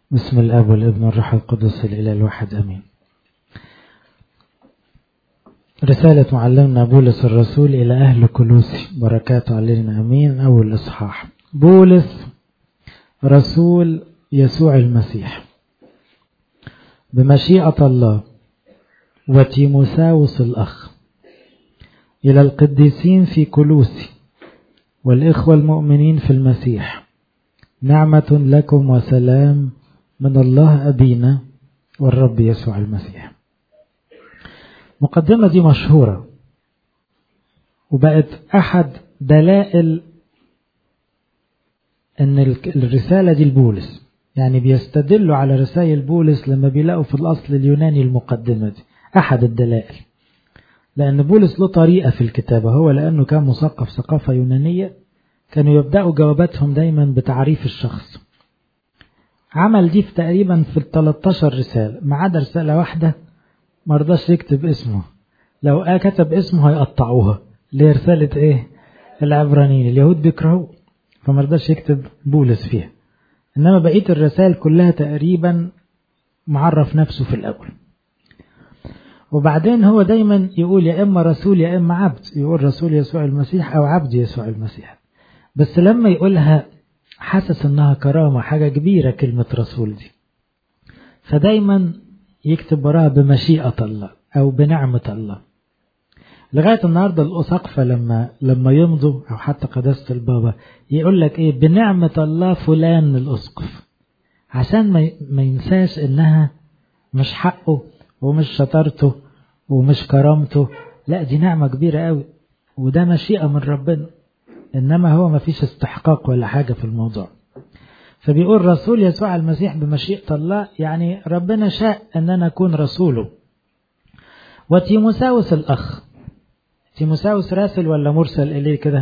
بسم الاب والابن والروح القدس الاله الواحد امين رسالة معلمنا بولس الرسول إلى أهل كلوسي بركاته علينا أمين أول إصحاح بولس رسول يسوع المسيح بمشيئة الله وتيموساوس الأخ إلى القديسين في كلوسي والإخوة المؤمنين في المسيح نعمة لكم وسلام من الله أبينا والرب يسوع المسيح المقدمة دي مشهورة وبقت أحد دلائل أن الرسالة دي لبولس يعني بيستدلوا على رسائل بولس لما بيلاقوا في الأصل اليوناني المقدمة دي أحد الدلائل لأن بولس له طريقة في الكتابة هو لأنه كان مثقف ثقافة يونانية كانوا يبدأوا جواباتهم دايما بتعريف الشخص عمل دي في تقريبا في ال 13 رسالة ما عدا رسالة واحدة ما رضاش يكتب اسمه لو كتب اسمه هيقطعوها اللي هي رسالة ايه العبرانيين اليهود بيكرهوه فما رضاش يكتب بولس فيها انما بقية الرسائل كلها تقريبا معرف نفسه في الاول وبعدين هو دايما يقول يا اما رسول يا اما عبد يقول رسول يسوع المسيح او عبد يسوع المسيح بس لما يقولها حاسس انها كرامة حاجة كبيرة كلمة رسول دي فدايما يكتب وراها بمشيئة الله أو بنعمة الله لغاية النهاردة الأساقفة لما لما يمضوا أو حتى قداسة البابا يقول لك إيه بنعمة الله فلان الأسقف عشان ما ما ينساش إنها مش حقه ومش شطارته ومش كرامته لا دي نعمة كبيرة قوي وده مشيئة من ربنا إنما هو ما فيش استحقاق ولا حاجة في الموضوع فبيقول رسول يسوع المسيح بمشيئة الله يعني ربنا شاء أن أنا أكون رسوله وتيموساوس الأخ تيموساوس راسل ولا مرسل إليه كده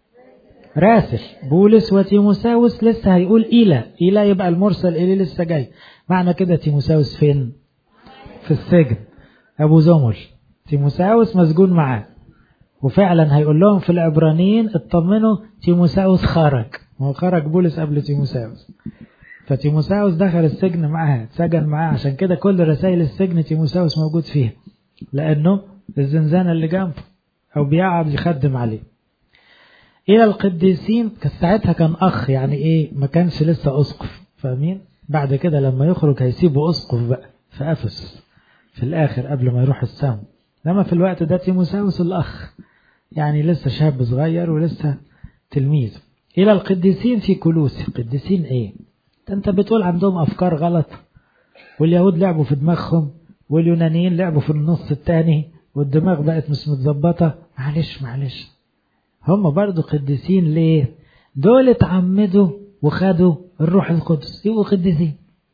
راسل بولس وتيموساوس لسه هيقول إلى إلى يبقى المرسل إليه لسه جاي معنى كده تيموساوس فين في السجن أبو زمل تيموساوس مسجون معاه وفعلا هيقول لهم في العبرانيين اطمنوا تيموساوس خرج هو خرج بولس قبل تيموساوس فتيموساوس دخل السجن معاه اتسجن معاه عشان كده كل رسائل السجن تيموساوس موجود فيها لأنه الزنزانة اللي جنبه أو بيقعد يخدم عليه إلى القديسين ساعتها كان أخ يعني إيه ما كانش لسه أسقف فاهمين بعد كده لما يخرج هيسيبه أسقف بقى في أفسس في الآخر قبل ما يروح السما لما في الوقت ده تيموساوس الأخ يعني لسه شاب صغير ولسه تلميذ إلى القديسين في كلوسي قديسين إيه ده أنت بتقول عندهم أفكار غلط واليهود لعبوا في دماغهم واليونانيين لعبوا في النص التاني والدماغ بقت مش متظبطة معلش معلش هم برضو قديسين ليه دول اتعمدوا وخدوا الروح القدس يبقوا قديسين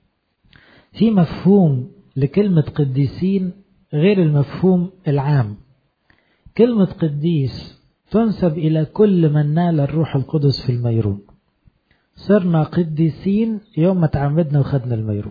في مفهوم لكلمة قديسين غير المفهوم العام كلمة قديس تنسب إلى كل من نال الروح القدس في الميرون صرنا قديسين يوم ما تعمدنا وخدنا الميرون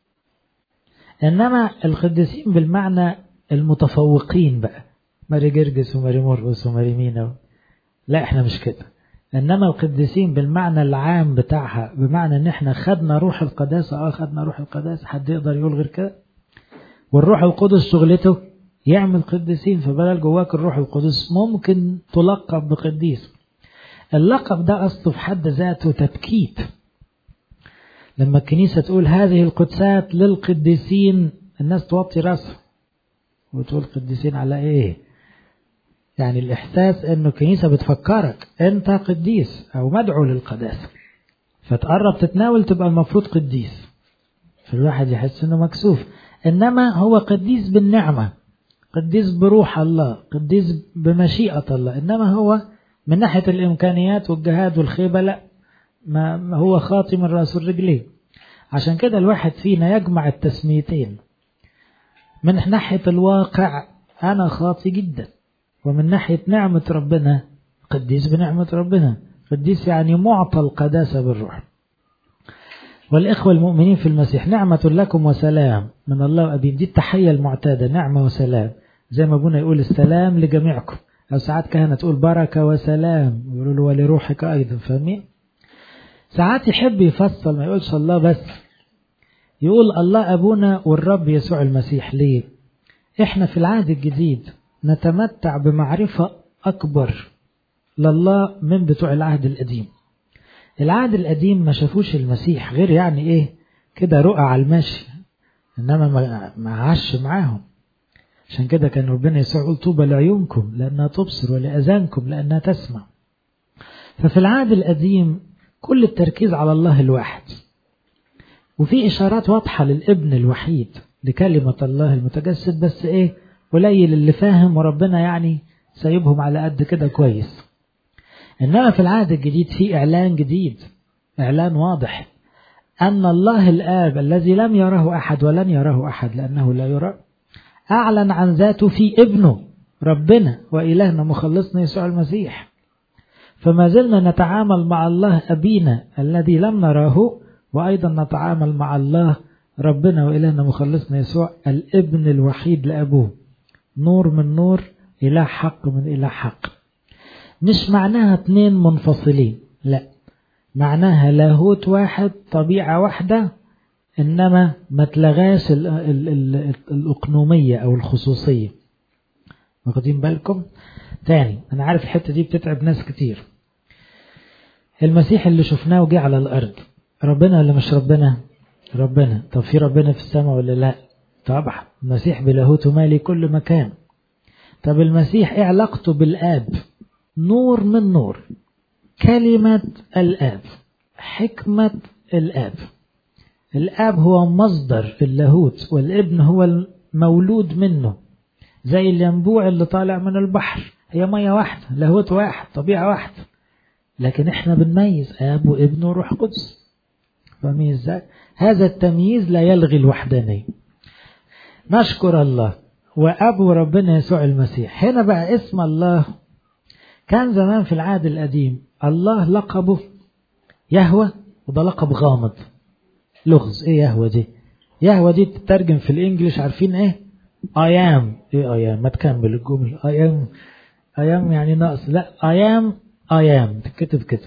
إنما القديسين بالمعنى المتفوقين بقى ماري جرجس وماري مرقس وماري مينا لا احنا مش كده انما القديسين بالمعنى العام بتاعها بمعنى ان احنا خدنا روح القداسه اه خدنا روح القداسه حد يقدر يقول غير كده والروح القدس شغلته يعمل قديسين فبدل جواك الروح القدس ممكن تلقب بقديس اللقب ده أصله في حد ذاته تبكيت لما الكنيسة تقول هذه القدسات للقديسين الناس توطي راسها وتقول قديسين على ايه يعني الإحساس أنه الكنيسة بتفكرك أنت قديس أو مدعو للقداسة فتقرب تتناول تبقى المفروض قديس فالواحد يحس أنه مكسوف إنما هو قديس بالنعمة قديس بروح الله قديس بمشيئة الله إنما هو من ناحية الإمكانيات والجهاد والخيبة لا ما هو خاطي من رأس الرجلين عشان كده الواحد فينا يجمع التسميتين من ناحية الواقع أنا خاطي جدا ومن ناحية نعمة ربنا قديس بنعمة ربنا قديس يعني معطى القداسة بالروح والإخوة المؤمنين في المسيح نعمة لكم وسلام من الله وأبين دي التحية المعتادة نعمة وسلام زي ما ابونا يقول السلام لجميعكم أو ساعات كهنة تقول بركة وسلام ويقولوا له ولروحك أيضا فاهمين ساعات يحب يفصل ما يقولش الله بس يقول الله أبونا والرب يسوع المسيح ليه إحنا في العهد الجديد نتمتع بمعرفة أكبر لله من بتوع العهد القديم العهد القديم ما شافوش المسيح غير يعني إيه كده رؤى على المشي إنما ما عاش معاهم عشان كده كان ربنا يسوع يقول طوبى لعيونكم لأنها تبصر ولأذانكم لأنها تسمع ففي العهد القديم كل التركيز على الله الواحد وفي إشارات واضحة للابن الوحيد لكلمة الله المتجسد بس إيه قليل اللي فاهم وربنا يعني سايبهم على قد كده كويس إنما في العهد الجديد في إعلان جديد إعلان واضح أن الله الآب الذي لم يره أحد ولن يره أحد لأنه لا يرى أعلن عن ذاته في ابنه ربنا وإلهنا مخلصنا يسوع المسيح فما زلنا نتعامل مع الله أبينا الذي لم نراه وأيضا نتعامل مع الله ربنا وإلهنا مخلصنا يسوع الابن الوحيد لأبوه نور من نور إله حق من إله حق مش معناها اتنين منفصلين لا معناها لاهوت واحد طبيعة واحدة إنما ما تلغاش ال ال ال الأقنومية أو الخصوصية واخدين بالكم تاني أنا عارف الحتة دي بتتعب ناس كتير المسيح اللي شفناه وجه على الأرض ربنا ولا مش ربنا ربنا طب في ربنا في السماء ولا لا طبعا المسيح بلاهوته مالي كل مكان طب المسيح ايه علاقته بالآب نور من نور كلمة الآب حكمة الآب الآب هو مصدر اللاهوت والابن هو المولود منه زي الينبوع اللي طالع من البحر هي مية واحدة لاهوت واحد طبيعة واحدة لكن احنا بنميز آب وابن وروح قدس فاهمين ازاي؟ هذا التمييز لا يلغي الوحدانية نشكر الله وأبو ربنا يسوع المسيح هنا بقى اسم الله كان زمان في العهد القديم الله لقبه يهوى وده لقب غامض لغز ايه يهوى دي يهوى دي تترجم في الانجليش عارفين ايه I am ايه I am ما تكمل الجملة I am I am يعني ناقص لا I am I am تكتب كده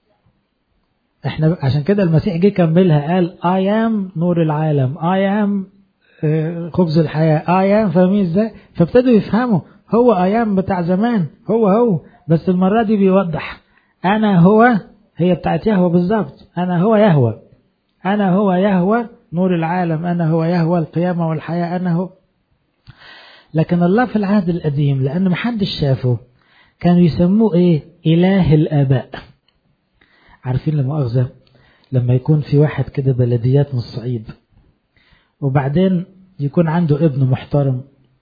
احنا عشان كده المسيح جه كملها قال I am نور العالم I am خبز الحياة I am فاهمين ازاي فابتدوا يفهموا هو I am بتاع زمان هو هو بس المرة دي بيوضح أنا هو هي بتاعت يهوى بالظبط أنا هو يهوى أنا هو يهوى نور العالم أنا هو يهوى القيامة والحياة أنا هو لكن الله في العهد القديم لأن محدش شافه كانوا يسموه إيه إله الآباء عارفين لمؤاخذة لما يكون في واحد كده بلديات من الصعيد وبعدين يكون عنده ابن محترم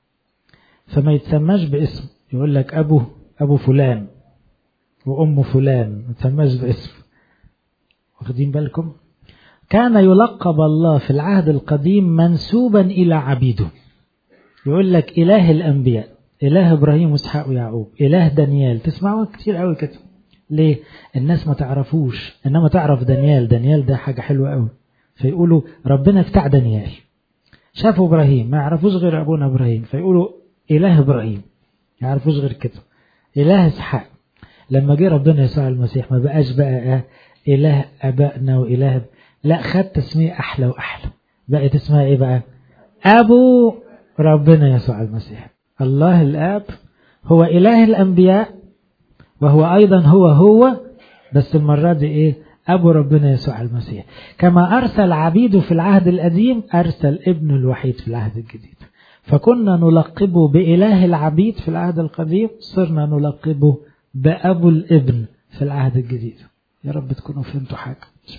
فما يتسماش باسم يقول لك أبو أبو فلان وأم فلان ما يتسماش باسم واخدين بالكم كان يلقب الله في العهد القديم منسوبا إلى عبيده يقول لك إله الأنبياء إله إبراهيم وإسحاق ويعقوب إله دانيال تسمعوا كتير قوي كده ليه الناس ما تعرفوش إنما تعرف دانيال دانيال ده حاجة حلوة قوي فيقولوا ربنا بتاع دانيال شافوا إبراهيم ما يعرفوش غير أبونا إبراهيم فيقولوا إله إبراهيم ما يعرفوش غير كده إله إسحاق لما جه ربنا يسوع المسيح ما بقاش بقى إله أبائنا وإله لا خد تسمية أحلى وأحلى بقت اسمها إيه بقى أبو ربنا يسوع المسيح الله الآب هو إله الأنبياء وهو أيضا هو هو بس المرة دي إيه أبو ربنا يسوع المسيح كما أرسل عبيده في العهد القديم أرسل ابنه الوحيد في العهد الجديد فكنا نلقبه بإله العبيد في العهد القديم صرنا نلقبه بأبو الابن في العهد الجديد يا رب تكونوا فهمتوا حاجة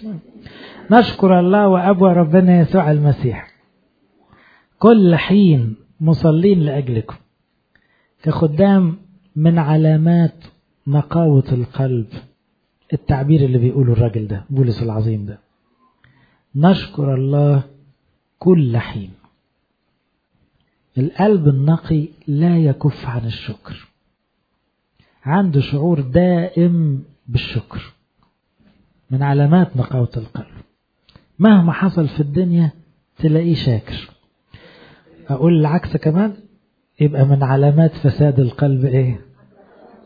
نشكر الله وأبو ربنا يسوع المسيح كل حين مصلين لأجلكم كخدام من علامات نقاوة القلب التعبير اللي بيقوله الراجل ده بولس العظيم ده نشكر الله كل حين القلب النقي لا يكف عن الشكر عنده شعور دائم بالشكر من علامات نقاوة القلب مهما حصل في الدنيا تلاقيه شاكر أقول العكس كمان يبقى من علامات فساد القلب إيه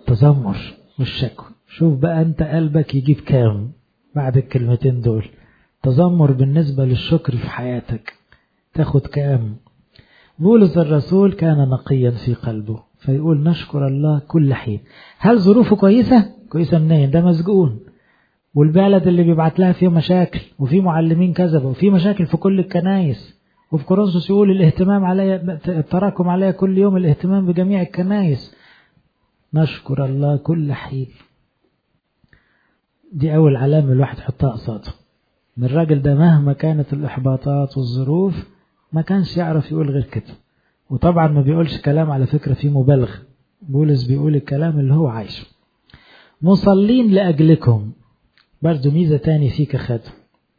تذمر والشكوى شوف بقى أنت قلبك يجيب كام بعد الكلمتين دول تذمر بالنسبة للشكر في حياتك تاخد كام بولس الرسول كان نقيا في قلبه فيقول نشكر الله كل حين هل ظروفه كويسة كويسة منين ده مسجون والبلد اللي بيبعت لها فيه مشاكل وفي معلمين كذبوا وفي مشاكل في كل الكنايس وفي كورنثوس يقول الاهتمام عليا التراكم عليا كل يوم الاهتمام بجميع الكنايس نشكر الله كل حين دي أول علامة الواحد يحطها قصاده من الراجل ده مهما كانت الإحباطات والظروف ما كانش يعرف يقول غير كده وطبعا ما بيقولش كلام على فكرة فيه مبالغ بولس بيقول الكلام اللي هو عايشه مصلين لأجلكم برضو ميزة تاني فيك خدم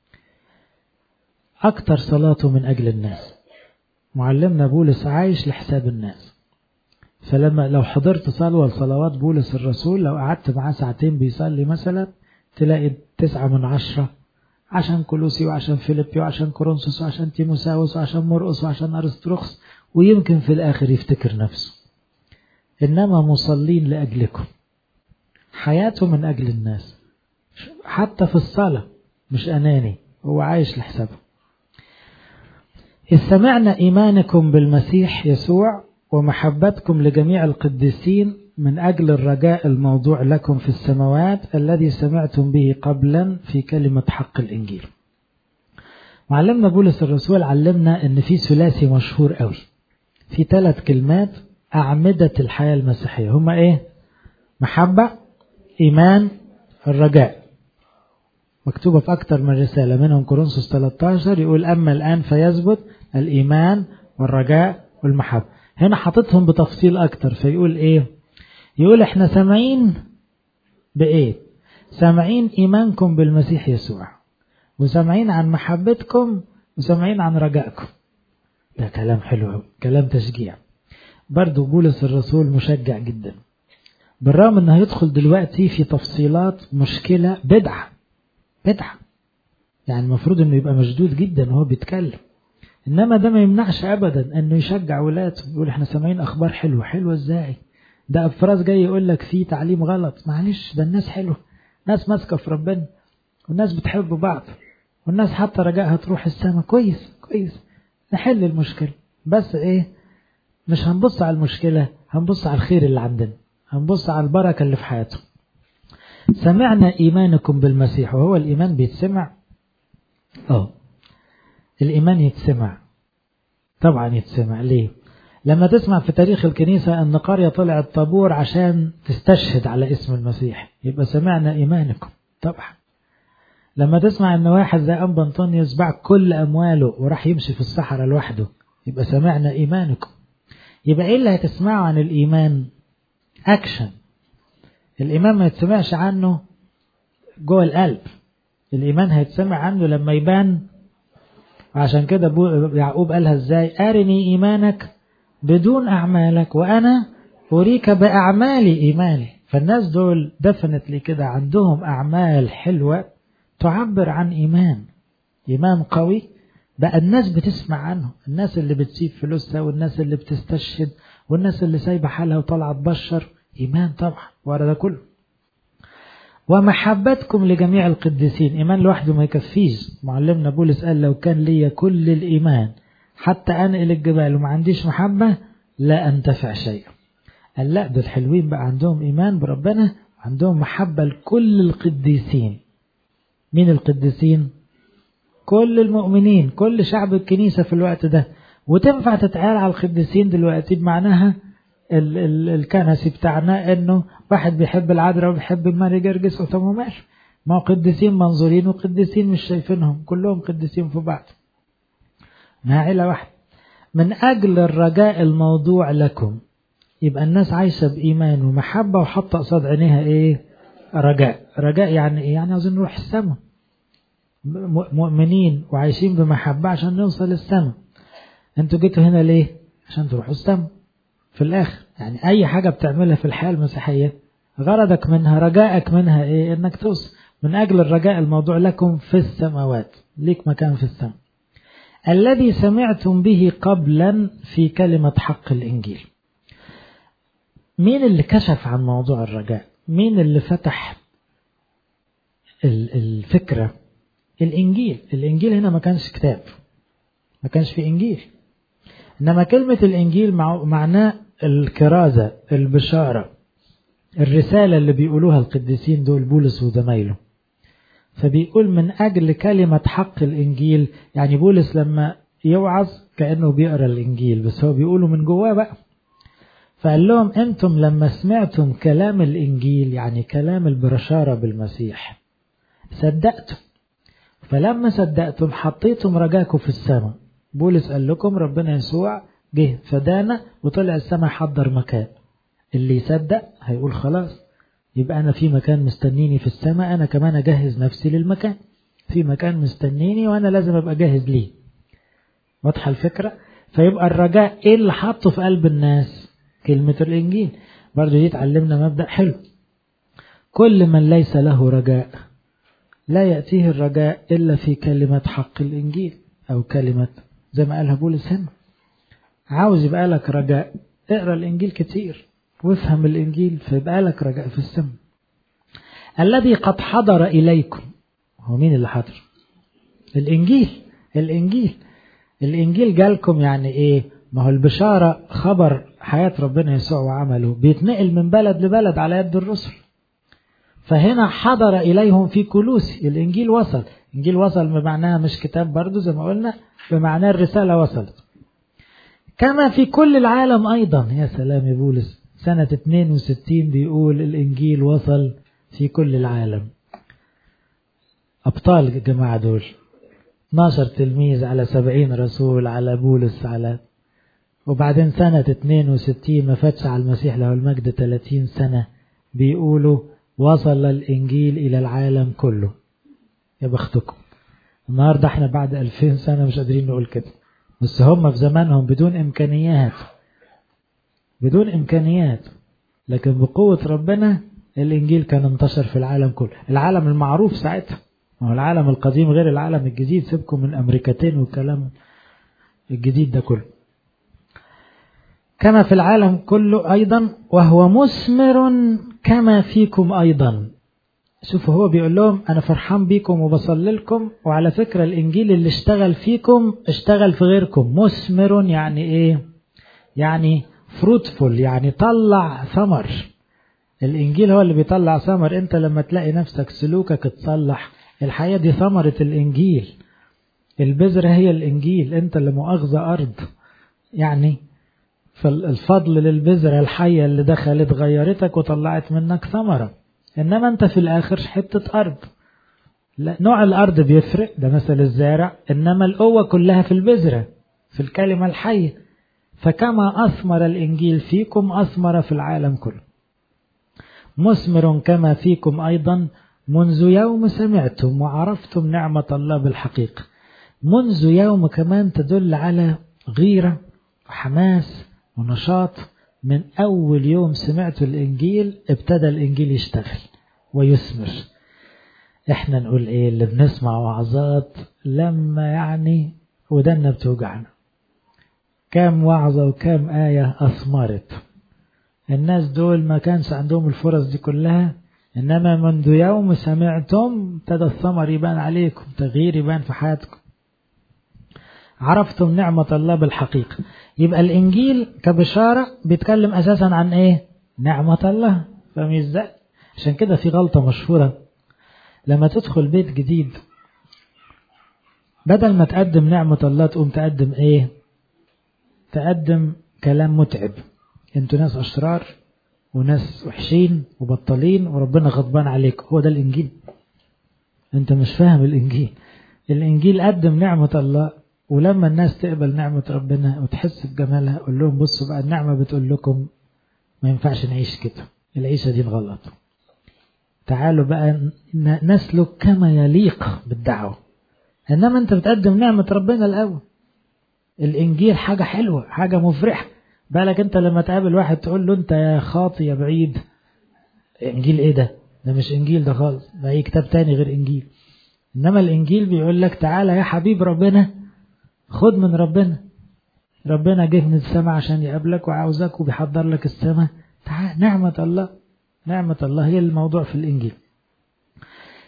أكتر صلاته من أجل الناس معلمنا بولس عايش لحساب الناس فلما لو حضرت صلوة لصلوات بولس الرسول لو قعدت معاه ساعتين بيصلي مثلا تلاقي تسعة من عشرة عشان كولوسي وعشان فيليبي وعشان كورنثوس وعشان تيموساوس وعشان مرقس وعشان أرسطرخس ويمكن في الآخر يفتكر نفسه إنما مصلين لأجلكم حياته من أجل الناس حتى في الصلاة مش أناني هو عايش لحسابه إذ سمعنا إيمانكم بالمسيح يسوع ومحبتكم لجميع القديسين من أجل الرجاء الموضوع لكم في السماوات الذي سمعتم به قبلا في كلمة حق الإنجيل معلمنا بولس الرسول علمنا أن في ثلاثي مشهور قوي في ثلاث كلمات أعمدة الحياة المسيحية هما إيه محبة إيمان الرجاء مكتوبة في أكثر من رسالة منهم كورنثوس 13 يقول أما الآن فيثبت الإيمان والرجاء والمحبة هنا حاططهم بتفصيل أكتر فيقول إيه يقول إحنا سامعين بإيه سامعين إيمانكم بالمسيح يسوع وسامعين عن محبتكم وسامعين عن رجائكم ده كلام حلو كلام تشجيع برضو بولس الرسول مشجع جدا بالرغم انه هيدخل دلوقتي في تفصيلات مشكلة بدعة بدعة يعني المفروض انه يبقى مشدود جدا وهو بيتكلم انما ده ما يمنعش ابدا انه يشجع ولاده يقول احنا سامعين اخبار حلوه حلوه ازاي ده افراز جاي يقول لك في تعليم غلط معلش ده الناس حلوه ناس ماسكه في ربنا والناس بتحب بعض والناس حتى رجائها تروح السما كويس كويس نحل المشكله بس ايه مش هنبص على المشكله هنبص على الخير اللي عندنا هنبص على البركه اللي في حياته سمعنا ايمانكم بالمسيح وهو الايمان بيتسمع اه الإيمان يتسمع طبعا يتسمع ليه لما تسمع في تاريخ الكنيسة أن قرية طلعت طابور عشان تستشهد على اسم المسيح يبقى سمعنا إيمانكم طبعا لما تسمع أن واحد زي أنبا أنطونيوس باع كل أمواله وراح يمشي في الصحراء لوحده يبقى سمعنا إيمانكم يبقى إيه اللي هتسمعه عن الإيمان أكشن الإيمان ما يتسمعش عنه جوه القلب الإيمان هيتسمع عنه لما يبان عشان كده يعقوب قالها ازاي أرني إيمانك بدون أعمالك وأنا أريك بأعمالي إيماني فالناس دول دفنتلي كده عندهم أعمال حلوة تعبر عن إيمان إيمان قوي بقى الناس بتسمع عنه الناس اللي بتسيب فلوسها والناس اللي بتستشهد والناس اللي سايبة حالها وطالعة تبشر إيمان طبعا ورا ده كله ومحبتكم لجميع القديسين إيمان لوحده ما يكفيش معلمنا بولس قال لو كان لي كل الإيمان حتى أنقل الجبال وما عنديش محبة لا أنتفع شيئا قال لا دول حلوين بقى عندهم إيمان بربنا عندهم محبة لكل القديسين مين القديسين كل المؤمنين كل شعب الكنيسة في الوقت ده وتنفع تتعال على القديسين دلوقتي بمعناها ال ال الكنسي بتاعنا انه واحد بيحب العذراء وبيحب الماري جرجس طب ومال ما هو قديسين منظورين وقديسين مش شايفينهم كلهم قديسين في بعض ما عيلة واحدة من أجل الرجاء الموضوع لكم يبقى الناس عايشة بإيمان ومحبة وحاطة قصاد عينيها إيه رجاء رجاء يعني إيه يعني عاوزين نروح السماء مؤمنين وعايشين بمحبة عشان نوصل السماء انتوا جيتوا هنا ليه عشان تروحوا السماء في الآخر يعني أي حاجة بتعملها في الحياة المسيحية غرضك منها رجائك منها إيه إنك توصل من أجل الرجاء الموضوع لكم في السماوات ليك مكان في السماء الذي سمعتم به قبلا في كلمة حق الإنجيل مين اللي كشف عن موضوع الرجاء مين اللي فتح الفكرة الإنجيل الإنجيل هنا ما كانش كتاب ما كانش في إنجيل إنما كلمة الإنجيل معناه الكرازة البشارة الرسالة اللي بيقولوها القديسين دول بولس وزمايله فبيقول من أجل كلمة حق الإنجيل يعني بولس لما يوعظ كأنه بيقرأ الإنجيل بس هو بيقوله من جواه بقى فقال لهم أنتم لما سمعتم كلام الإنجيل يعني كلام البشارة بالمسيح صدقتم فلما صدقتم حطيتم رجاكم في السماء بولس قال لكم ربنا يسوع جه فدانا وطلع السماء حضر مكان اللي يصدق هيقول خلاص يبقى أنا في مكان مستنيني في السماء أنا كمان أجهز نفسي للمكان في مكان مستنيني وأنا لازم أبقى جاهز ليه واضحة الفكرة فيبقى الرجاء إيه اللي حطه في قلب الناس كلمة الإنجيل برضو دي تعلمنا مبدأ حلو كل من ليس له رجاء لا يأتيه الرجاء إلا في كلمة حق الإنجيل أو كلمة زي ما قالها بولس هنا عاوز يبقى لك رجاء اقرا الإنجيل كتير وافهم الإنجيل فيبقى لك رجاء في السماء الذي قد حضر إليكم هو مين اللي حضر الإنجيل الإنجيل الإنجيل جالكم يعني إيه ما هو البشارة خبر حياة ربنا يسوع وعمله بيتنقل من بلد لبلد على يد الرسل فهنا حضر إليهم في كلوسي الإنجيل وصل الإنجيل وصل بمعناها مش كتاب برضو زي ما قلنا بمعناه الرسالة وصلت كما في كل العالم أيضا يا سلام يا بولس سنة 62 بيقول الإنجيل وصل في كل العالم أبطال الجماعة دول 12 تلميذ على 70 رسول على بولس على وبعدين سنة 62 ما فاتش على المسيح له المجد 30 سنة بيقولوا وصل الإنجيل إلى العالم كله يا بختكم النهاردة احنا بعد 2000 سنة مش قادرين نقول كده بس هم في زمانهم بدون إمكانيات بدون إمكانيات لكن بقوة ربنا الإنجيل كان انتشر في العالم كله العالم المعروف ساعتها ما هو العالم القديم غير العالم الجديد سيبكم من أمريكتين والكلام الجديد ده كله كما في العالم كله أيضا وهو مثمر كما فيكم أيضا شوفوا هو بيقول لهم أنا فرحان بيكم وبصلي لكم وعلى فكرة الإنجيل اللي اشتغل فيكم اشتغل في غيركم مثمر يعني إيه يعني فروتفول يعني طلع ثمر الإنجيل هو اللي بيطلع ثمر أنت لما تلاقي نفسك سلوكك اتصلح الحياة دي ثمرة الإنجيل البذرة هي الإنجيل أنت اللي مؤاخذة أرض يعني فالفضل للبذرة الحية اللي دخلت غيرتك وطلعت منك ثمرة إنما أنت في الآخر حتة أرض لا نوع الأرض بيفرق ده مثل الزارع إنما القوة كلها في البذرة في الكلمة الحية فكما أثمر الإنجيل فيكم أثمر في العالم كله مثمر كما فيكم أيضا منذ يوم سمعتم وعرفتم نعمة الله بالحقيقة منذ يوم كمان تدل على غيرة وحماس ونشاط من أول يوم سمعت الإنجيل ابتدى الإنجيل يشتغل ويثمر احنا نقول ايه اللي بنسمع وعظات لما يعني ودنا بتوجعنا كام وعظة وكام آية أثمرت الناس دول ما كانش عندهم الفرص دي كلها إنما منذ يوم سمعتم ابتدى الثمر يبان عليكم تغيير يبان في حياتكم عرفتم نعمة الله بالحقيقة يبقى الإنجيل كبشارة بيتكلم أساسا عن إيه نعمة الله فاهم إزاي عشان كده في غلطة مشهورة لما تدخل بيت جديد بدل ما تقدم نعمة الله تقوم تقدم إيه تقدم كلام متعب انتوا ناس أشرار وناس وحشين وبطالين وربنا غضبان عليك هو ده الإنجيل انت مش فاهم الإنجيل الإنجيل قدم نعمة الله ولما الناس تقبل نعمة ربنا وتحس بجمالها قول لهم بصوا بقى النعمة بتقول لكم ما ينفعش نعيش كده العيشة دي غلط تعالوا بقى نسلك كما يليق بالدعوة إنما أنت بتقدم نعمة ربنا الأول الإنجيل حاجة حلوة حاجة مفرحة بالك أنت لما تقابل واحد تقول له أنت يا خاطي يا بعيد إنجيل إيه ده؟ ده مش إنجيل ده خالص ده أي كتاب تاني غير إنجيل إنما الإنجيل بيقول لك تعالى يا حبيب ربنا خد من ربنا ربنا جه من السماء عشان يقابلك وعاوزك وبيحضر لك السماء تعال نعمة الله نعمة الله هي الموضوع في الإنجيل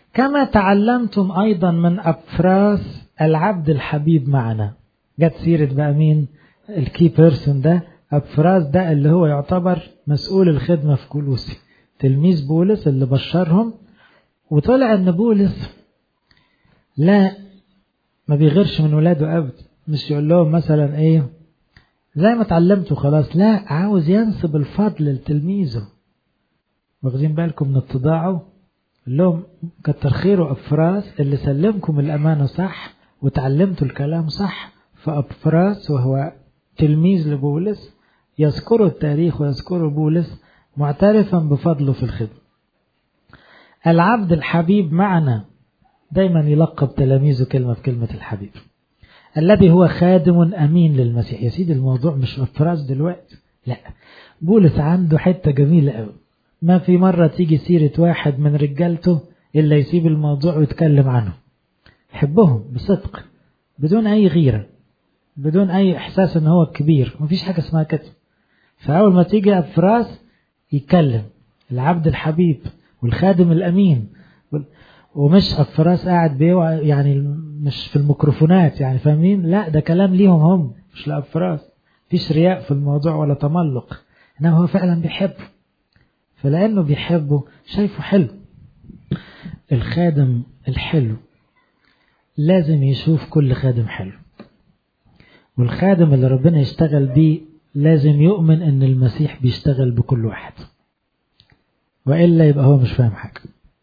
كما تعلمتم أيضا من أبفراس العبد الحبيب معنا جت سيرة بقى مين الكي بيرسون ده أبفراس ده اللي هو يعتبر مسؤول الخدمة في كولوسي تلميذ بولس اللي بشرهم وطلع ان بولس لا ما بيغيرش من ولاده ابدا مش يقول لهم مثلا ايه زي ما اتعلمتوا خلاص لا عاوز ينسب الفضل لتلميذه واخدين بالكم من اتضاعه لهم كتر خيره أفراس اللي سلمكم الأمانة صح وتعلمتوا الكلام صح فأفراس وهو تلميذ لبولس يذكر التاريخ ويذكر بولس معترفا بفضله في الخدمة العبد الحبيب معنا دايما يلقب تلاميذه كلمة في كلمة الحبيب الذي هو خادم أمين للمسيح يا سيدي الموضوع مش أفراس دلوقتي لا بولس عنده حتة جميلة قوي ما في مرة تيجي سيرة واحد من رجالته إلا يسيب الموضوع ويتكلم عنه يحبهم بصدق بدون أي غيرة بدون أي إحساس إن هو كبير مفيش حاجة اسمها كده فأول ما تيجي أفراس يتكلم العبد الحبيب والخادم الأمين ومش أفراس قاعد بيه يعني مش في الميكروفونات يعني فاهمين لا ده كلام ليهم هم مش لأفراس مفيش رياء في الموضوع ولا تملق إنما هو فعلا بيحبه فلأنه بيحبه شايفه حلو الخادم الحلو لازم يشوف كل خادم حلو والخادم اللي ربنا يشتغل بيه لازم يؤمن ان المسيح بيشتغل بكل واحد وإلا يبقى هو مش فاهم حاجة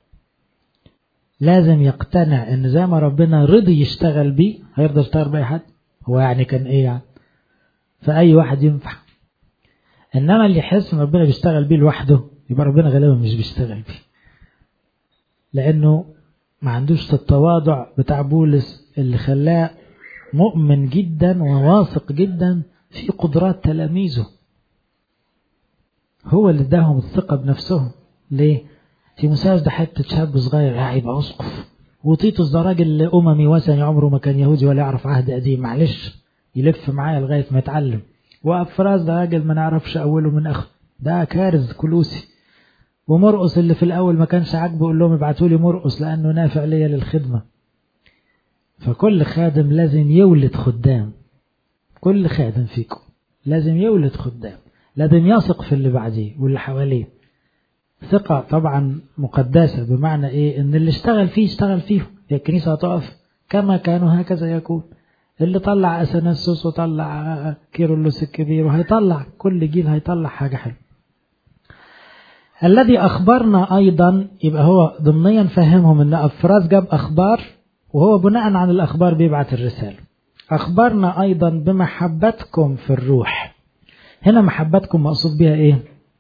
لازم يقتنع ان زي ما ربنا رضي يشتغل بيه هيرضى يشتغل بأي حد هو يعني كان ايه يعني فأي واحد ينفع انما اللي يحس ان ربنا بيشتغل بيه لوحده يبقى ربنا غالبا مش بيشتغل بيه لانه ما عندوش التواضع بتاع بولس اللي خلاه مؤمن جدا وواثق جدا في قدرات تلاميذه هو اللي اداهم الثقة بنفسهم ليه؟ تيموساوس ده حتة شاب صغير هيبقى أسقف وتيتوس ده راجل أممي وثني عمره ما كان يهودي ولا يعرف عهد قديم معلش يلف معايا لغاية ما يتعلم وأفراز ده راجل ما نعرفش أوله من آخره ده كارز كلوسي ومرقص اللي في الأول ما كانش عاجبه يقول لهم ابعتوا لي مرقص لأنه نافع ليا للخدمة فكل خادم لازم يولد خدام كل خادم فيكم لازم يولد خدام لازم يثق في اللي بعديه واللي حواليه ثقة طبعا مقدسة بمعنى ايه ان اللي اشتغل فيه اشتغل فيه هي الكنيسة هتقف كما كانوا هكذا يكون اللي طلع اثناسوس وطلع كيرلس الكبير وهيطلع كل جيل هيطلع حاجة حلوة الذي أخبرنا أيضا يبقى هو ضمنيا فهمهم أن أفراس جاب أخبار وهو بناء عن الأخبار بيبعت الرسالة أخبرنا أيضا بمحبتكم في الروح هنا محبتكم مقصود بها إيه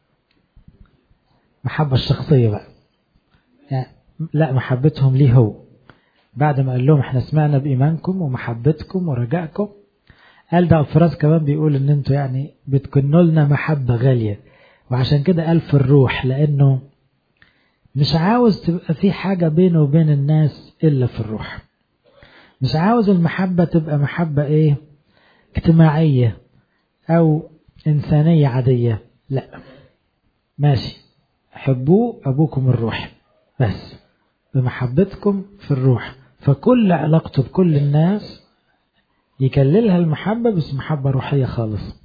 محبة الشخصية بقى يعني لا محبتهم ليه هو بعد ما قال لهم احنا سمعنا بإيمانكم ومحبتكم ورجائكم قال ده أفراس كمان بيقول ان انتوا يعني بتكنوا لنا محبة غالية وعشان كده قال في الروح لأنه مش عاوز تبقى في حاجة بينه وبين الناس إلا في الروح مش عاوز المحبة تبقى محبة إيه اجتماعية أو إنسانية عادية لا ماشي حبوه أبوكم الروح بس بمحبتكم في الروح فكل علاقته بكل الناس يكللها المحبة بس محبة روحية خالص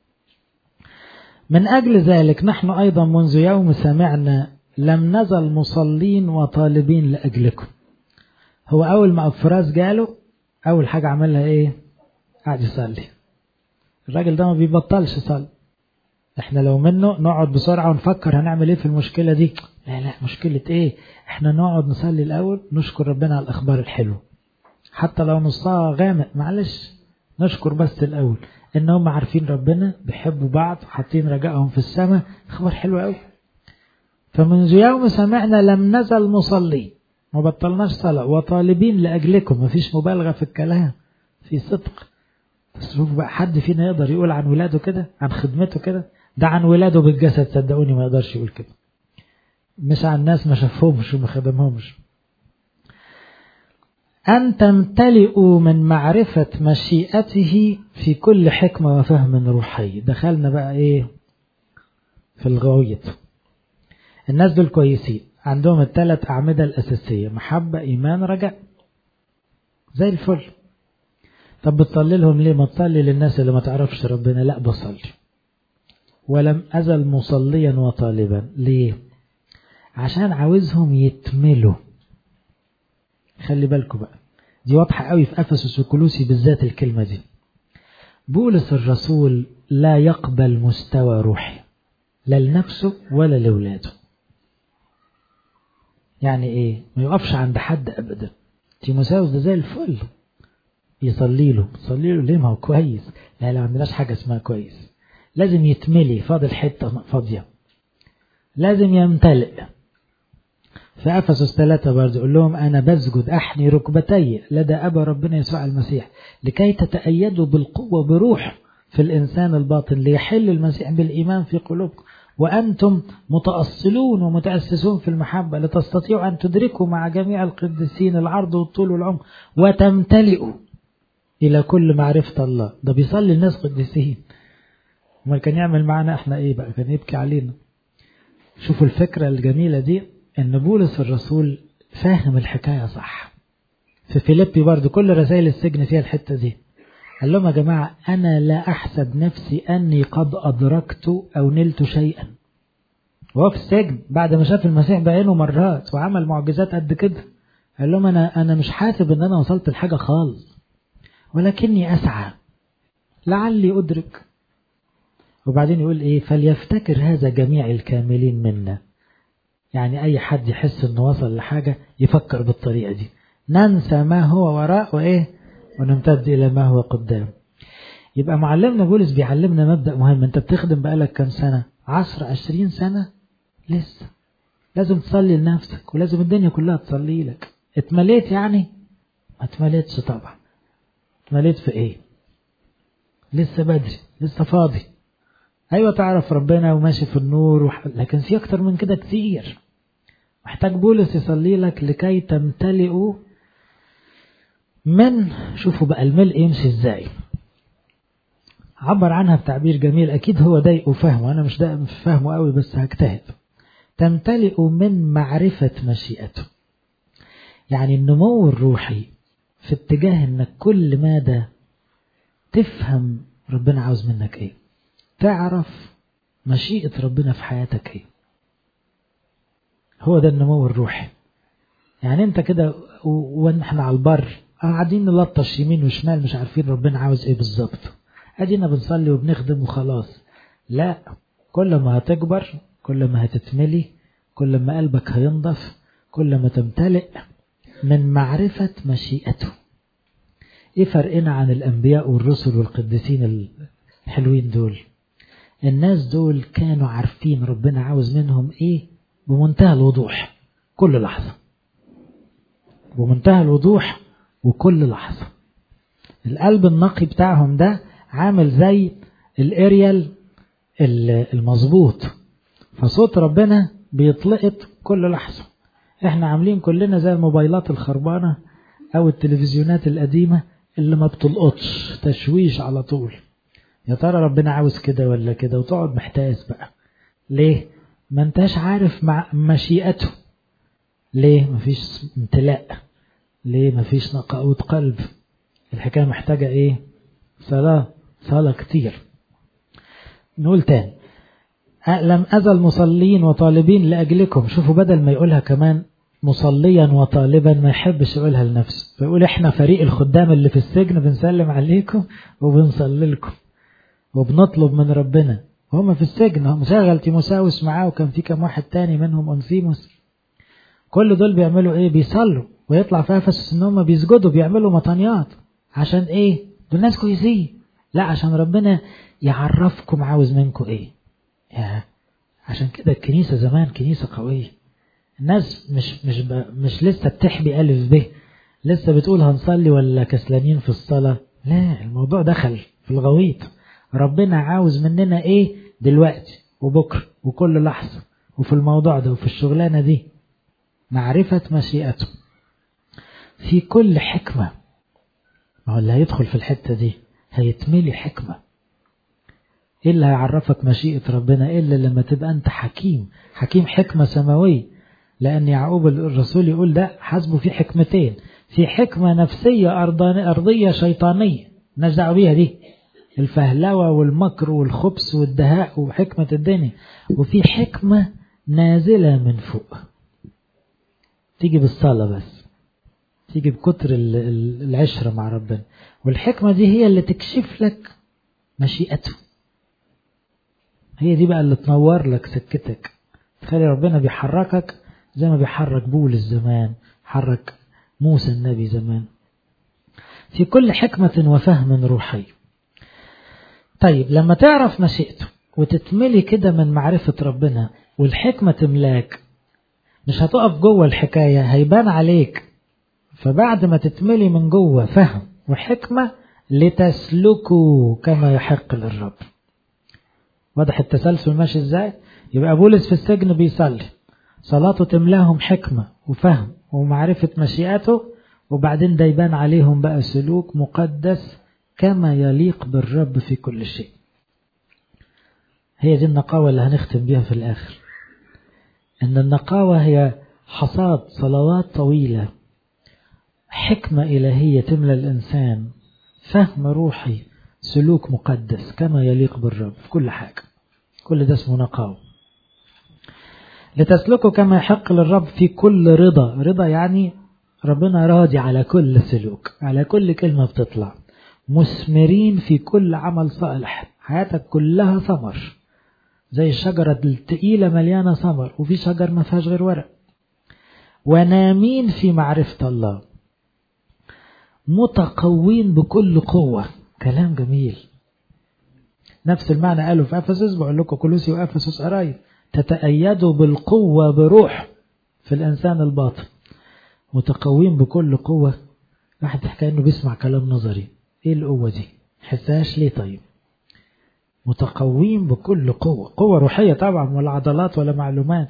من أجل ذلك نحن أيضا منذ يوم سمعنا لم نزل مصلين وطالبين لأجلكم هو أول ما أفراس جاله أول حاجة عملها إيه قاعد يصلي الراجل ده ما بيبطلش يصلي احنا لو منه نقعد بسرعة ونفكر هنعمل ايه في المشكلة دي لا لا مشكلة ايه احنا نقعد نصلي الأول نشكر ربنا على الأخبار الحلوة حتى لو نصها غامق معلش نشكر بس الأول ان هم عارفين ربنا بيحبوا بعض حاطين رجائهم في السماء خبر حلو قوي فمنذ يوم سمعنا لم نزل مصلي ما بطلناش صلاة وطالبين لأجلكم ما فيش مبالغة في الكلام في صدق بس شوف بقى حد فينا يقدر يقول عن ولاده كده عن خدمته كده ده عن ولاده بالجسد صدقوني ما يقدرش يقول كده مش عن ناس ما شافهمش وما خدمهمش أن تمتلئوا من معرفة مشيئته في كل حكمة وفهم روحي دخلنا بقى إيه في الغوية الناس دول كويسين عندهم الثلاث أعمدة الأساسية محبة إيمان رجاء زي الفل طب بتصلي لهم ليه ما تصلي للناس اللي ما تعرفش ربنا لا بصلي ولم أزل مصليا وطالبا ليه عشان عاوزهم يتملوا خلي بالكم بقى دي واضحة قوي في أفسس وكلوسي بالذات الكلمة دي بولس الرسول لا يقبل مستوى روحي لا لنفسه ولا لولاده يعني ايه ما يقفش عند حد ابدا تيموساوس ده زي الفل يصلي له تصلي له ليه ما هو كويس لا لا ما عندناش حاجه اسمها كويس لازم يتملي فاضل حته فاضيه لازم يمتلئ في افسس ثلاثة برضه يقول لهم انا بسجد احني ركبتي لدى ابا ربنا يسوع المسيح لكي تتأيدوا بالقوه بروح في الانسان الباطن ليحل المسيح بالايمان في قلوبكم وأنتم متأصلون ومتأسسون في المحبة لتستطيعوا أن تدركوا مع جميع القديسين العرض والطول والعمق وتمتلئوا إلى كل معرفة الله ده بيصلي الناس قديسين امال كان يعمل معنا احنا ايه بقى كان يبكي علينا شوفوا الفكرة الجميلة دي ان بولس الرسول فاهم الحكاية صح في فيليبي برضو كل رسائل السجن فيها الحتة دي قال لهم يا جماعة أنا لا أحسب نفسي أني قد أدركت أو نلت شيئا وهو في السجن بعد ما شاف المسيح بعينه مرات وعمل معجزات قد كده قال لهم أنا أنا مش حاسب إن أنا وصلت لحاجة خالص ولكني أسعى لعلي أدرك وبعدين يقول إيه فليفتكر هذا جميع الكاملين منا يعني أي حد يحس إنه وصل لحاجة يفكر بالطريقة دي ننسى ما هو وراء وإيه ونمتد إلى ما هو قدام يبقى معلمنا بولس بيعلمنا مبدأ مهم أنت بتخدم بقالك كام سنة عشر عشرين سنة لسه لازم تصلي لنفسك ولازم الدنيا كلها تصلي لك اتمليت يعني ما اتمليتش طبعا اتمليت في ايه لسه بدري لسه فاضي ايوه تعرف ربنا وماشي في النور وح... لكن في اكتر من كده كتير محتاج بولس يصلي لك لكي تمتلئوا من شوفوا بقى الملء يمشي ازاي عبر عنها بتعبير جميل اكيد هو ضايق وفهمه انا مش دائما فاهمه قوي بس هجتهد تمتلئ من معرفة مشيئته يعني النمو الروحي في اتجاه انك كل مادة تفهم ربنا عاوز منك ايه تعرف مشيئة ربنا في حياتك ايه هو ده النمو الروحي يعني انت كده واحنا على البر قاعدين نلطش يمين وشمال مش عارفين ربنا عاوز ايه بالظبط ادينا بنصلي وبنخدم وخلاص لا كل ما هتكبر كل ما هتتملي كل ما قلبك هينضف كل ما تمتلئ من معرفة مشيئته ايه فرقنا عن الانبياء والرسل والقديسين الحلوين دول الناس دول كانوا عارفين ربنا عاوز منهم ايه بمنتهى الوضوح كل لحظة بمنتهى الوضوح وكل لحظة القلب النقي بتاعهم ده عامل زي الاريال المظبوط فصوت ربنا بيطلقت كل لحظة احنا عاملين كلنا زي الموبايلات الخربانة او التلفزيونات القديمة اللي ما بتلقطش تشويش على طول يا ترى ربنا عاوز كده ولا كده وتقعد محتاس بقى ليه ما انتش عارف مع مشيئته ليه مفيش امتلاء ليه مفيش نقاوة قلب الحكاية محتاجة ايه صلاة صلاة كتير نقول تاني لم أزل مصلين وطالبين لأجلكم شوفوا بدل ما يقولها كمان مصليا وطالبا ما يحبش يقولها لنفسه فيقول احنا فريق الخدام اللي في السجن بنسلم عليكم وبنصلي لكم وبنطلب من ربنا وهم في السجن هم شغل تيموساوس معاه وكان في كم واحد تاني منهم أنسيموس كل دول بيعملوا ايه بيصلوا ويطلع في افسس ان هم بيسجدوا بيعملوا مطانيات عشان ايه دول ناس كويسين لا عشان ربنا يعرفكم عاوز منكم ايه يا عشان كده الكنيسة زمان كنيسة قوية الناس مش مش ب... مش لسه بتحبي ألف ب لسه بتقول هنصلي ولا كسلانين في الصلاة لا الموضوع دخل في الغويط ربنا عاوز مننا ايه دلوقتي وبكرة وكل لحظة وفي الموضوع ده وفي الشغلانة دي معرفة مشيئته في كل حكمة ما هو اللي هيدخل في الحتة دي هيتملي حكمة ايه اللي هيعرفك مشيئة ربنا الا لما تبقى انت حكيم حكيم حكمة سماوية لأن يعقوب الرسول يقول ده حسبه في حكمتين في حكمة نفسية أرضية شيطانية نزع بيها دي الفهلوة والمكر والخبث والدهاء وحكمة الدنيا وفي حكمة نازلة من فوق تيجي بالصلاة بس تيجي بكتر العشرة مع ربنا والحكمة دي هي اللي تكشف لك مشيئته هي دي بقى اللي تنور لك سكتك تخلي ربنا بيحركك زي ما بيحرك بولس زمان حرك موسى النبي زمان في كل حكمة وفهم روحي طيب لما تعرف مشيئته وتتملي كده من معرفة ربنا والحكمة تملاك مش هتقف جوه الحكاية هيبان عليك فبعد ما تتملي من جوه فهم وحكمة لتسلكوا كما يحق للرب واضح التسلسل ماشي ازاي يبقى بولس في السجن بيصلي صلاته تملاهم حكمة وفهم ومعرفة مشيئته وبعدين ده يبان عليهم بقى سلوك مقدس كما يليق بالرب في كل شيء هي دي النقاوة اللي هنختم بيها في الآخر إن النقاوة هي حصاد صلوات طويلة حكمة إلهية تملى الإنسان فهم روحي سلوك مقدس كما يليق بالرب في كل حاجة كل ده اسمه نقاوة لتسلكوا كما يحق للرب في كل رضا رضا يعني ربنا راضي على كل سلوك على كل كلمة بتطلع مثمرين في كل عمل صالح حياتك كلها ثمر زي الشجرة التقيلة مليانة ثمر وفي شجر ما فيهاش غير ورق ونامين في معرفة الله متقوين بكل قوة كلام جميل نفس المعنى قالوا في أفسس بقول لكم كلوسي وأفسس قرايب تتأيدوا بالقوة بروح في الإنسان الباطن متقوين بكل قوة واحد حكى إنه بيسمع كلام نظري إيه القوة دي حساش ليه طيب متقوين بكل قوة قوة روحية طبعا ولا عضلات ولا معلومات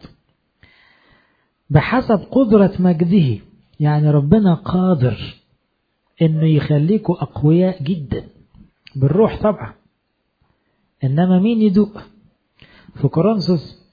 بحسب قدرة مجده يعني ربنا قادر انه يخليكوا اقوياء جدا بالروح طبعا انما مين يدوق في كورنثوس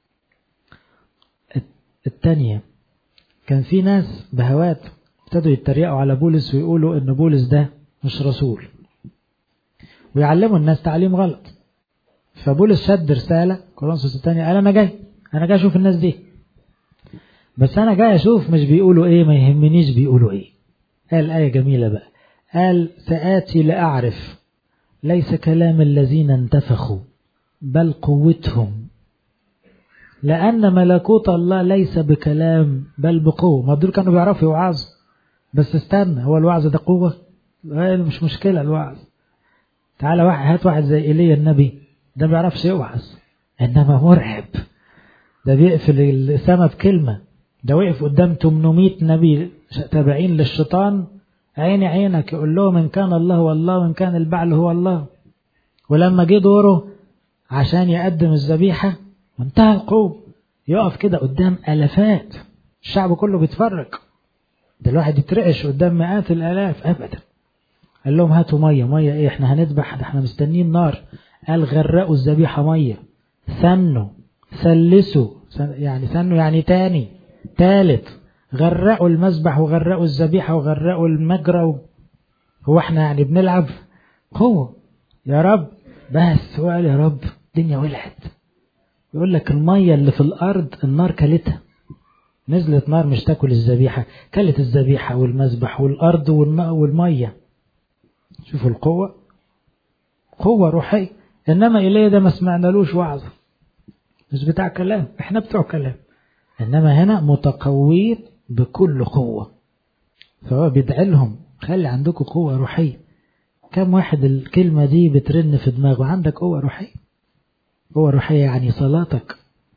الثانية كان في ناس بهوات ابتدوا يتريقوا على بولس ويقولوا ان بولس ده مش رسول ويعلموا الناس تعليم غلط فبولس شد رسالة كورنثوس الثانية قال أنا جاي أنا جاي أشوف الناس دي بس أنا جاي أشوف مش بيقولوا إيه ما يهمنيش بيقولوا إيه قال آية جميلة بقى قال سآتي لأعرف ليس كلام الذين انتفخوا بل قوتهم لأن ملكوت الله ليس بكلام بل بقوة ما دول كانوا بيعرفوا يوعظوا بس استنى هو الوعظ ده قوة مش مشكلة الوعظ تعالى واحد هات واحد زي ايليا النبي ده ما بيعرفش يوعظ انما مرعب ده بيقفل السما بكلمة ده وقف قدام 800 نبي تابعين للشيطان عيني عينك يقول لهم ان كان الله هو الله وان كان البعل هو الله ولما جه دوره عشان يقدم الذبيحة منتهى القوة يقف كده قدام الافات الشعب كله بيتفرج ده الواحد يترعش قدام مئات الالاف ابدا قال لهم هاتوا ميه ميه ايه احنا هنذبح ده احنا مستنيين نار قال غرقوا الذبيحه ميه ثنوا ثلثوا يعني ثنوا يعني تاني تالت غرقوا المذبح وغرقوا الذبيحه وغرقوا المجرى و... هو احنا يعني بنلعب قوه يا رب بس هو قال يا رب الدنيا ولعت يقول لك الميه اللي في الارض النار كلتها نزلت نار مش تاكل الذبيحه كلت الذبيحه والمذبح والارض والميه شوفوا القوة قوة روحية إنما إليه ده ما سمعنالوش وعظ مش بتاع كلام إحنا بتوع كلام إنما هنا متقوين بكل قوة فهو بيدعي لهم خلي عندكم قوة روحية كم واحد الكلمة دي بترن في دماغه عندك قوة روحية قوة روحية يعني صلاتك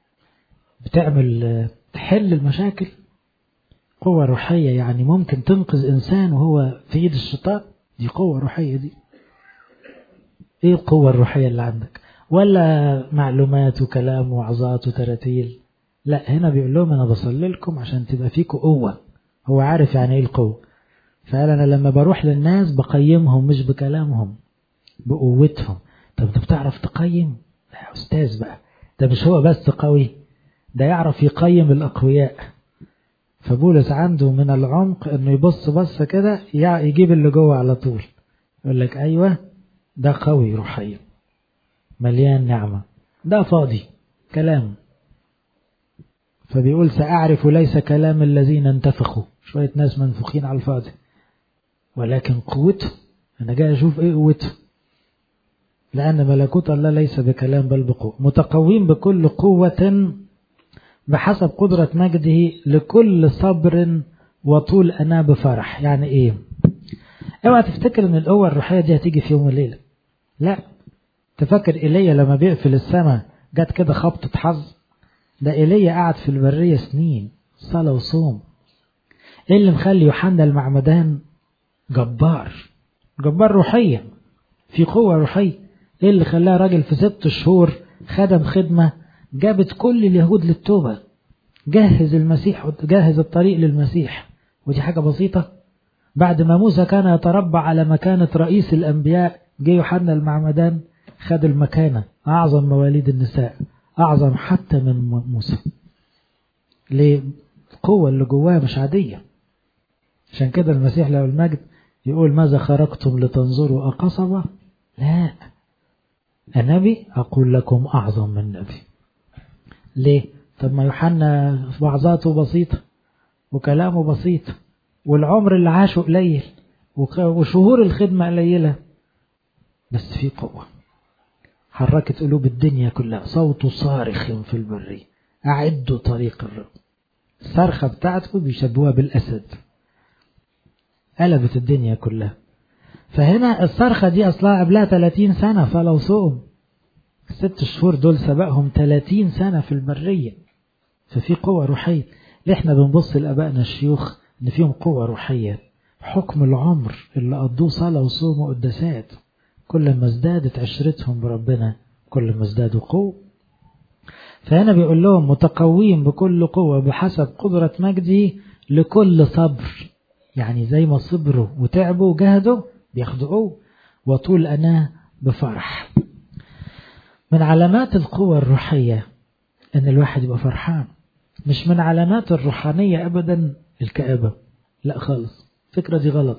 بتعمل تحل المشاكل قوة روحية يعني ممكن تنقذ إنسان وهو في إيد الشيطان دي قوة روحية دي ايه القوة الروحية اللي عندك ولا معلومات وكلام وعظات وتراتيل لا هنا بيقول لهم انا بصلي لكم عشان تبقى فيكم قوة هو عارف يعني ايه القوة فقال انا لما بروح للناس بقيمهم مش بكلامهم بقوتهم طب انت بتعرف تقيم لا يا استاذ بقى ده مش هو بس قوي ده يعرف يقيم الأقوياء فبولس عنده من العمق انه يبص بص كده يجيب اللي جوه على طول يقول لك ايوه ده قوي روحيا مليان نعمة ده فاضي كلام فبيقول سأعرف ليس كلام الذين انتفخوا شوية ناس منفوخين على الفاضي ولكن قوته أنا جاي أشوف إيه قوته لأن ملكوت الله ليس بكلام بل بقوة متقوين بكل قوة بحسب قدرة مجده لكل صبر وطول أنا بفرح يعني إيه اوعى تفتكر ان القوة الروحية دي هتيجي في يوم وليلة لا تفكر ايليا لما بيقفل السماء جت كده خبطة حظ ده ايليا قعد في البرية سنين صلاة وصوم ايه اللي مخلي يوحنا المعمدان جبار جبار روحيا في قوة روحية ايه اللي خلاه راجل في ست شهور خدم خدمة جابت كل اليهود للتوبة جهز المسيح جهز الطريق للمسيح ودي حاجة بسيطة بعد ما موسى كان يتربع على مكانة رئيس الأنبياء جه يوحنا المعمدان خد المكانة أعظم مواليد النساء أعظم حتى من موسى ليه القوة اللي جواه مش عادية عشان كده المسيح له المجد يقول ماذا خرجتم لتنظروا أقصبة لا النبي أقول لكم أعظم من نبي ليه طب ما يوحنا وعظاته بسيطة وكلامه بسيط والعمر اللي عاشه قليل وشهور الخدمة قليلة بس في قوة حركت قلوب الدنيا كلها صوت صارخ في البرية أعدوا طريق الرب الصرخة بتاعته بيشبهوها بالأسد قلبت الدنيا كلها فهنا الصرخة دي أصلها قبلها 30 سنة فلو صوم الست شهور دول سبقهم 30 سنة في البرية ففي قوة روحية ليه احنا بنبص لأبائنا الشيوخ إن فيهم قوة روحية حكم العمر اللي قضوه صلاة وصوم وقداسات كل ما ازدادت عشرتهم بربنا كل ما ازدادوا قوة فهنا بيقول لهم متقوين بكل قوة بحسب قدرة مجدي لكل صبر يعني زي ما صبروا وتعبوا وجهدوا بياخدوا قوة وطول أنا بفرح من علامات القوة الروحية أن الواحد يبقى فرحان مش من علامات الروحانية أبدا الكآبة لا خالص الفكرة دي غلط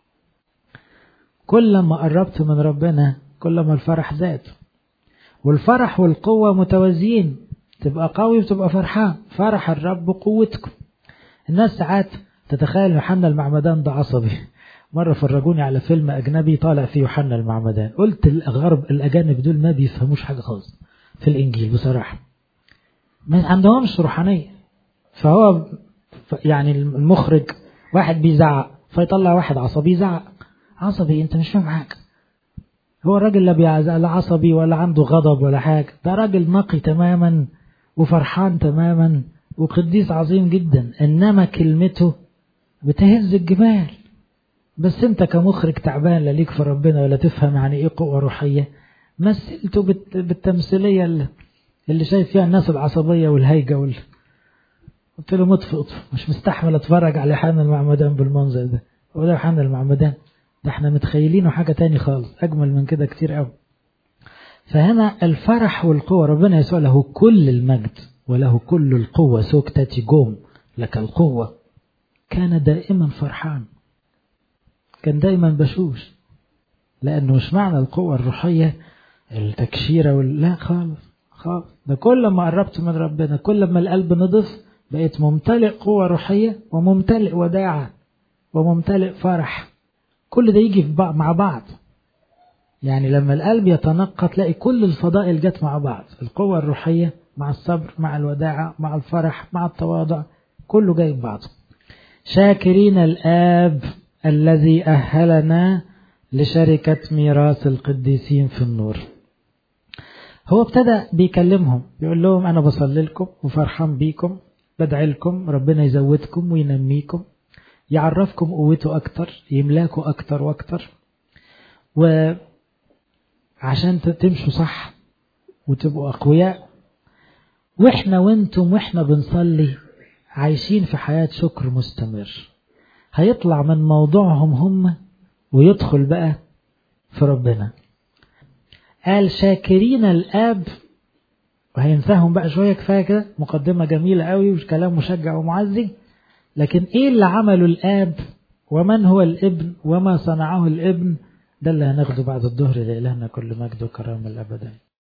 كل ما قربت من ربنا كل ما الفرح زاد والفرح والقوة متوازيين تبقى قوي وتبقى فرحان فرح الرب قوتكم الناس ساعات تتخيل يوحنا المعمدان ده عصبي مرة فرجوني على فيلم أجنبي طالع فيه يوحنا المعمدان قلت الغرب الأجانب دول ما بيفهموش حاجة خالص في الإنجيل بصراحة ما عندهمش روحانية فهو يعني المخرج واحد بيزعق فيطلع واحد عصبي يزعق عصبي انت مش فاهم حاجة هو الراجل لا بيعزق لا عصبي ولا عنده غضب ولا حاجة ده راجل نقي تماما وفرحان تماما وقديس عظيم جدا انما كلمته بتهز الجبال بس انت كمخرج تعبان لا ليك في ربنا ولا تفهم يعني ايه قوة روحية مثلته بالتمثيلية اللي, اللي شايف فيها الناس العصبية والهيجة وال... قلت له مطفئ اطفئ مش مستحمل اتفرج على يوحنا المعمدان بالمنظر ده ولا يوحنا المعمدان ده احنا متخيلينه حاجة تاني خالص اجمل من كده كتير قوي فهنا الفرح والقوة ربنا يسوع له كل المجد وله كل القوة سوكتتي جوم لك القوة كان دائما فرحان كان دائما بشوش لأنه مش معنى القوة الروحية التكشيرة وال... لا خالص خالص ده كل ما قربت من ربنا كل ما القلب نضف بقيت ممتلئ قوة روحية وممتلئ وداعة وممتلئ فرح كل ده يجي في بعض مع بعض يعني لما القلب يتنقى تلاقي كل الفضائل جت مع بعض القوة الروحية مع الصبر مع الوداعة مع الفرح مع التواضع كله جاي بعضه شاكرين الآب الذي أهلنا لشركة ميراث القديسين في النور هو ابتدى بيكلمهم بيقول لهم أنا بصلي لكم وفرحان بيكم بدعي لكم ربنا يزودكم وينميكم يعرفكم قوته أكتر يملاكوا أكتر وأكتر وعشان تمشوا صح وتبقوا أقوياء وإحنا وإنتم وإحنا بنصلي عايشين في حياة شكر مستمر هيطلع من موضوعهم هم ويدخل بقى في ربنا قال شاكرين الآب وهينساهم بقى شوية كفاية كده مقدمة جميلة قوي وكلام مشجع ومعزي لكن ايه اللي عمله الاب ومن هو الابن وما صنعه الابن ده اللي هناخده بعد الظهر لإلهنا كل مجد وكرامة الأبدا